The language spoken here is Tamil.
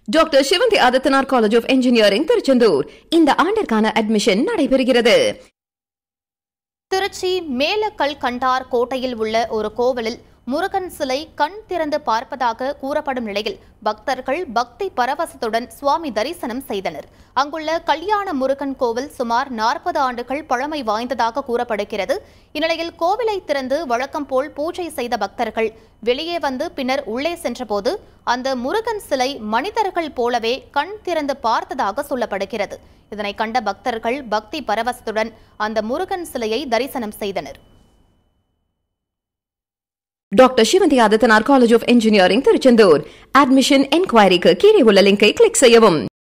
doctor Sivanthi Adithanar college of engineering Tiruchendur இந்த ஆண்டிற்கான அட்மிஷன் நடைபெறுகிறது திருச்சி மேலக்கல் கண்டார் கோட்டையில் உள்ள ஒரு கோவிலில் முருகன் சிலை கண் திறந்து பார்ப்பதாக கூறப்படும் நிலையில் பக்தர்கள் பக்தி பரவசத்துடன் சுவாமி தரிசனம் செய்தனர் அங்குள்ள கல்யாண முருகன் கோவில் சுமார் நாற்பது ஆண்டுகள் பழமை வாய்ந்ததாக கூறப்படுகிறது இந்நிலையில் கோவிலை திறந்து வழக்கம் போல் பூஜை செய்த பக்தர்கள் வெளியே வந்து பின்னர் உள்ளே சென்றபோது அந்த முருகன் சிலை மனிதர்கள் போலவே கண் திறந்து பார்த்ததாக சொல்லப்படுகிறது இதனை கண்ட பக்தர்கள் பக்தி பரவசத்துடன் அந்த முருகன் சிலையை தரிசனம் செய்தனர் doctor Sivanthi Adithanar college of engineering Tiruchendur admission என்கொயரிக்கு கீழே உள்ள லிங்கை கிளிக் செய்யவும்